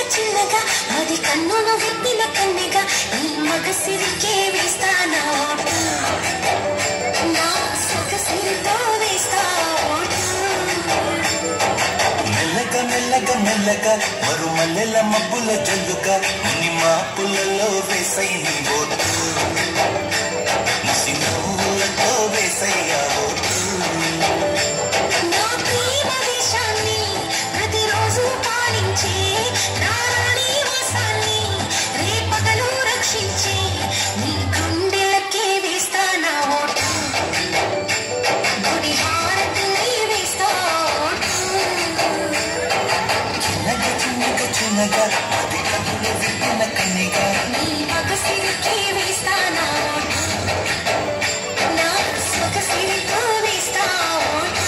చిన్నగా అది కన్నును విప్పిన కన్నెగా ఈ మగ సిరికే వేస్తానా ఓటు. నా సొగసిరితో వేస్తా ఓటు. మెల్లగా మెల్లగా మెల్లగా మరు మల్లెల మబ్బుల జల్లుగా ముని మాపులలో వేసై నీ ఓటు ముసి నవ్వులతో వేసయ్యా ఓటు నా ప్రేమ దేశాన్ని ప్రతిరోజు పాలించే నా రాణి వాసాన్ని రేపగలు రక్షించే నీ గుండెలకే వేస్తా నా ఓటు గుడి హారతిని వేస్తా ఓటు చిన్నగా చిన్నగా చిన్నగా అది కన్నుల విప్పిన కన్నిగా నీ మగసిరికే వేస్తా నా ఓటు నా సొగసిరితో వేస్తా ఓటు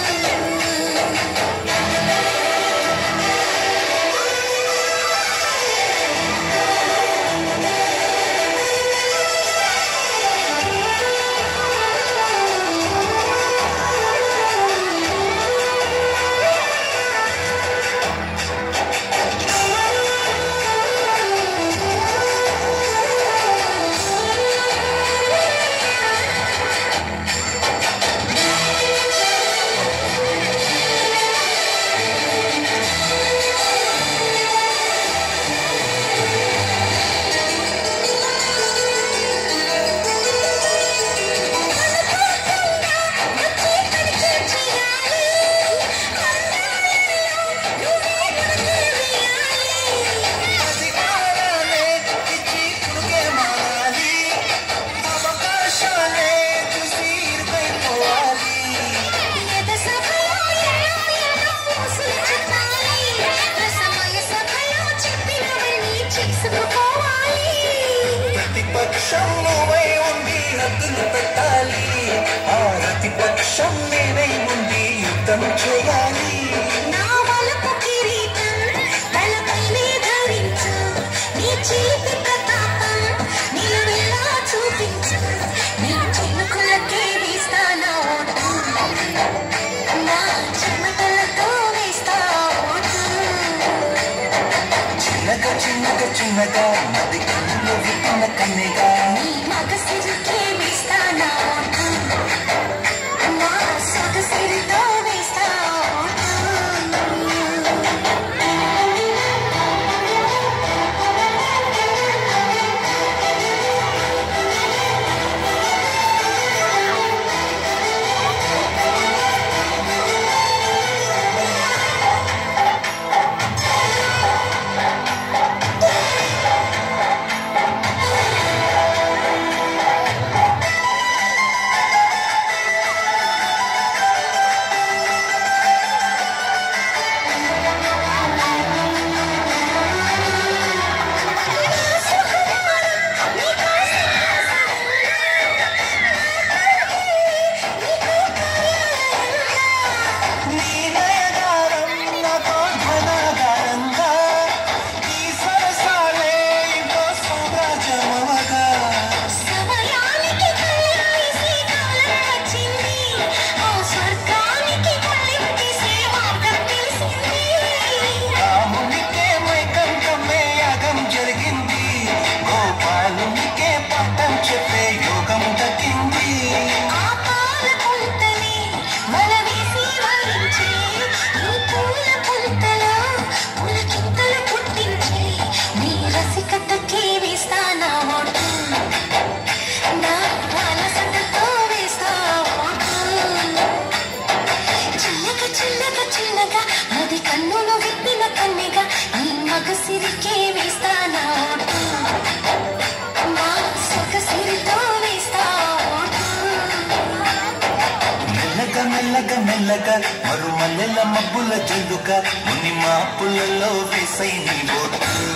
అధికారాలే ఇచ్చి పురుగే మారాలి అవకాశాలే చూసి ఇరుకైపోవాలి ప్రతిపక్షం నువ్వై ఉండి హద్దులు పెట్టాలి ఆ ప్రతిపక్షం నేనై ఉండి యుద్ధం చేయాలి చూపించు నీ చినుకులకే వేస్తానా ఓటు నా చెమటలతో వేస్తా ఓటు చిన్నగా చిన్నగా చిన్నగా నది కన్నులు విప్పిన కన్నెగా నీ మగసిరికే వేస్తానా ఓటు నా సొగసిరితో వేస్తా ఓటు నీ నయగారం నాతో ఘనాగారంగా ఈ సరసాలే ఇంకో సామ్రాజ్యమవగా సమయానికి కళ్ళాయిసే కాలం వచ్చింది ఆ స్వర్గానికి కళ్ళెత్తేసే మార్గం తెలిసింది రామునికే మైకం కమ్మే యాగం జరిగింది గోపాలునికే పాఠం చెప్పే యోగం దక్కింది ఆ పాల పుంతని వలవేసి వరించే ఈ పూల పుంతలో పులకింతలు పుట్టించే నీ రసికతకే వేస్తానా ఓటు నా అలసటతో వేస్తా ఓటు చిన్నగా చిన్నగా చిన్నగా అది కన్నులు విప్పిన కన్నెగా ఈ మగసిరికే వేస్తానా ఓటు నా సొగసిరితో వేస్తా ఓటు మెల్లగా మెల్లగా మెల్లగా మరు మల్లెల మబ్బుల జల్లుగా ముని మాపులలో వేసై నీ ఓటు